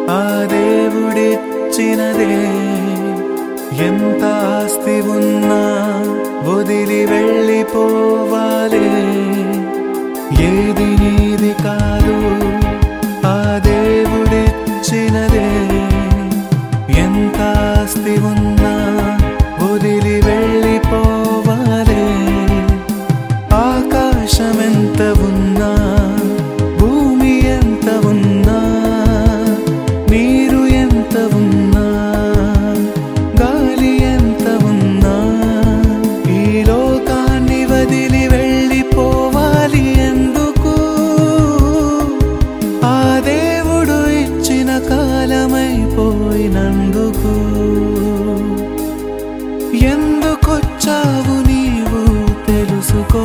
ఆ దేవుడిచ్చినదే ఎంత ఆస్తి ఉన్నా వదిలి వెళ్ళిపోవాలి ఏది నీది కాదు ఆ దేవుడిచ్చినదే ఎంత ఆస్తి ఉన్నా వదిలి వెళ్ళిపోవాలి ఆకాశమెంత ఉన్నా భూమి ఎంత ఉన్నా నీరు ఎంత ఉన్నా గాలి ఎంత ఉన్నా ఈ లోకాన్ని వదిలి వెళ్ళిపోవాలి ఎందుకు ఆ దేవుడు ఇచ్చిన కాలమైపోయినందుకు ఎందుకొచ్చావు నీవు తెలుసుకో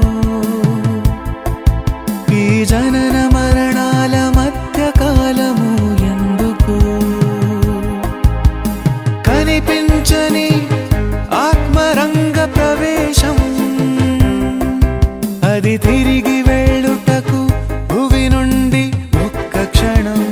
ఈ జనన మరణాల మధ్య కాలము ఎందుకు కనిపించని ఆత్మరంగ ప్రవేశం అది తిరిగి వెళ్ళుటకు భువి నుండి ఒక్క క్షణం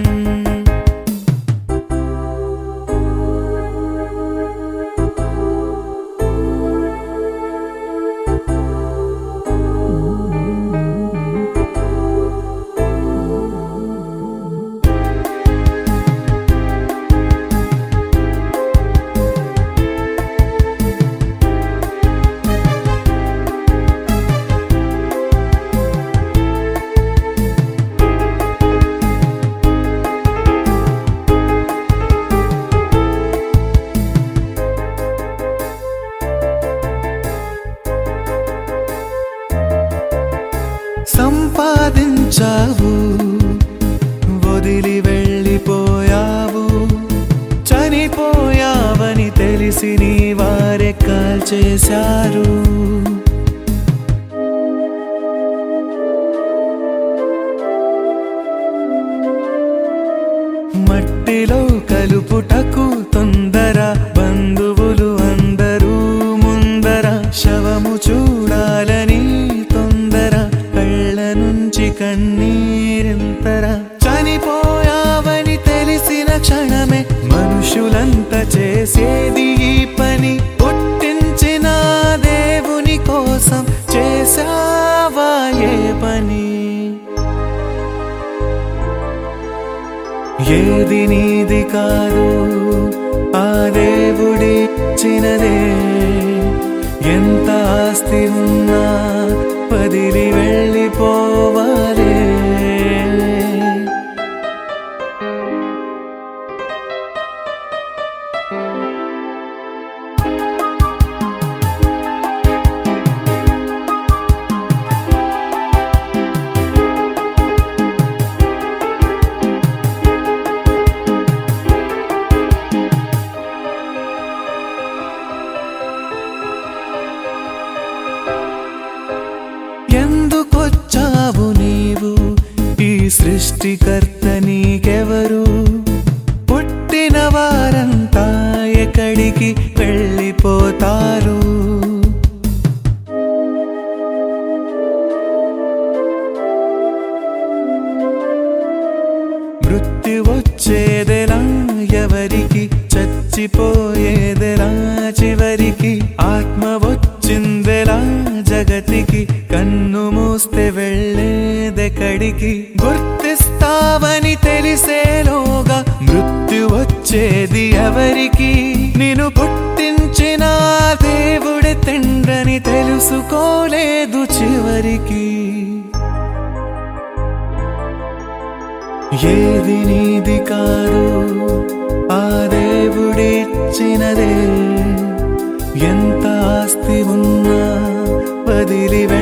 సంపాదించావు వదిలి వెళ్ళిపోయావు చనిపోయావని తెలిసి నీ వారే కాల్చేశారు మట్టిలో కలుపుటకు తొందర బంధువులు అందరూ ముందర శవము చూడాలని తొందర కళ్ళ నుంచి కన్నీరింతర చనిపోయావని తెలిసిన క్షణమే మనుషులంతా చేసేది ఈ పని పుట్టించిన దేవుని కోసం చేసావా ఏ పని ఏది నీది కాదు ఆ దేవుడిచ్చినదే ఎంత ఆస్తి ఉన్నా వదిలి వెళ్ళిపోవాలి ఎందుకొచ్చావు నీవు ఈ సృష్టికర్త నీకెవరు పుట్టిన వారంతా ఎక్కడికి వెళ్ళిపోతారు మృత్యు వచ్చేదెలా ఎవరికి చచ్చిపోయేదెలా చివరికి ఆత్మ వచ్చిందెలా జగతికి కన్ను మూస్తే వెళ్ళేదెక్కడికి గుర్తిస్తావని తెలిసేలోగా మృత్యు వచ్చేది ఎవరికి నేను పుట్టించిన ఆ దేవుడి తండ్రని తెలుసుకోలేదు చివరికి ఏది నీది కాదు ఆ దేవుడిచ్చినదే ఎంత ఆస్తి ఉన్నా వదిలి